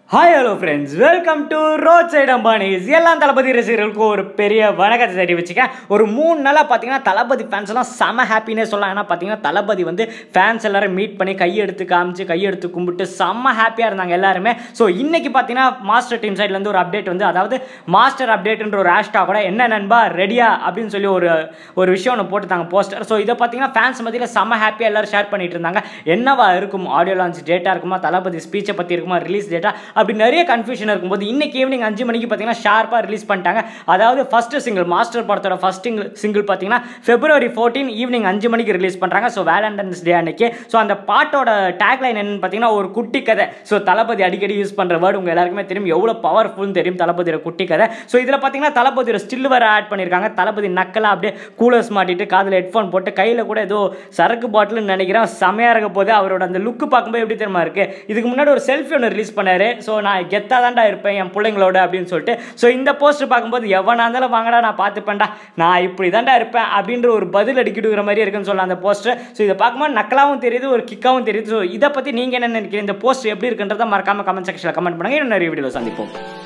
hi hello friends welcome to road side Ambanis எல்லாம் தளபதி ரசிகர்களுக்கும் ஒரு பெரிய வணக்கத்தை தேடி வச்சுக்கேன் ஒரு மூணு நாளாக பார்த்தீங்கன்னா தளபதி ஃபேன்ஸ் எல்லாம் செம ஹாப்பினே சொல்லலாம் ஏன்னா பார்த்தீங்கன்னா தளபதி வந்து ஃபேன்ஸ் எல்லாரும் மீட் பண்ணி கையெடுத்து காமிச்சு கையெடுத்து கும்பிட்டு செம்ம ஹாப்பியாக இருந்தாங்க எல்லாருமே ஸோ இன்னைக்கு பார்த்தீங்கன்னா மாஸ்டர் டீம் சைட்லேருந்து ஒரு அப்டேட் வந்து அதாவது மாஸ்டர் அப்டேட்ன்ற ஒரு ஹேஷ்டாக கூட என்ன நண்பா ரெடியா அப்படின்னு சொல்லி ஒரு ஒரு விஷயம் ஒன்று போட்டுட்டாங்க போஸ்டர் ஸோ இதை பார்த்தீங்கன்னா ஃபேன்ஸ் மத்தியில் செம்ம ஹாப்பியாக எல்லாரும் ஷேர் பண்ணிட்டு இருந்தாங்க என்னவா இருக்கும் ஆடியோ லான்ச் டேட்டா இருக்குமா தளபதி ஸ்பீச்சை பற்றி இருக்குமா ரிலீஸ் டேட்டா அப்படி நிறைய கன்ஃபியூஷன் இருக்கும்போது இன்னைக்கு ஈவினிங் அஞ்சு மணிக்கு பார்த்தீங்கன்னா ஷார்ப்பாக ரிலீஸ் பண்ணிட்டாங்க அதாவது ஃபர்ஸ்ட் சிங்கிள் மாஸ்டர் படத்தோட ஃபர்ஸ்ட் சிங்கிள் பார்த்தீங்கன்னா பிப்ரவரி ஃபோர்டீன் ஈவினிங் அஞ்சு மணிக்கு ரிலீஸ் பண்ணுறாங்க ஸோ வேலண்டைன்ஸ் டே அன்னைக்கு ஸோ அந்த பாட்டோட டேக்லைன் என்னன்னு பார்த்தீங்கன்னா ஒரு குட்டி கதை ஸோ தளபதி அடிக்கடி யூஸ் பண்ணுற வேர்டு உங்கள் எல்லாருக்குமே தெரியும் எவ்வளோ பவர்ஃபுல்னு தெரியும் தளபதியோட குட்டி கதை ஸோ இதில் பார்த்தீங்கன்னா தளபதியோட ஸ்டில் வேறு ஆட் பண்ணியிருக்காங்க தளபதி நக்கலாக அப்படியே கூலர்ஸ் மாட்டிட்டு காதில் ஹெட்ஃபோன் போட்டு கையில் கூட ஏதோ சரக்கு பாட்டில்னு நினைக்கிறேன் செமையாக இருக்க போது அவரோட அந்த லுக்கு பார்க்கும்போது எப்படி தெரியுமா இருக்கு இதுக்கு முன்னாடி ஒரு செல்ஃபி ஒன்று ரிலீஸ் பண்ணாரு ஸோ நான் கெத்தாக தான்டா இருப்பேன் என் பிள்ளைங்களோட அப்படின்னு சொல்லிட்டு ஸோ இந்த போஸ்டர் பார்க்கும்போது எவனா இருந்தாலும் வாங்கடா நான் பார்த்துப்பேன்டா நான் இப்படி தான்டா இருப்பேன் அப்படின்ற ஒரு பதில் அடிக்கிட்டுக்கிற மாதிரி இருக்குன்னு சொல்லலாம் அந்த போஸ்டர் ஸோ இதை பார்க்கும்போது நக்கலாவும் தெரியுது ஒரு கிக்காவும் தெரியுது ஸோ இதை பற்றி நீங்கள் என்ன நினைக்கிறீங்க இந்த போஸ்ட் எப்படி இருக்குன்றதை மறக்காம கமெண்ட் செக்ஷனில் கமெண்ட் பண்ணுங்க இன்னும் நிறைய வீடியோ சந்திப்போம்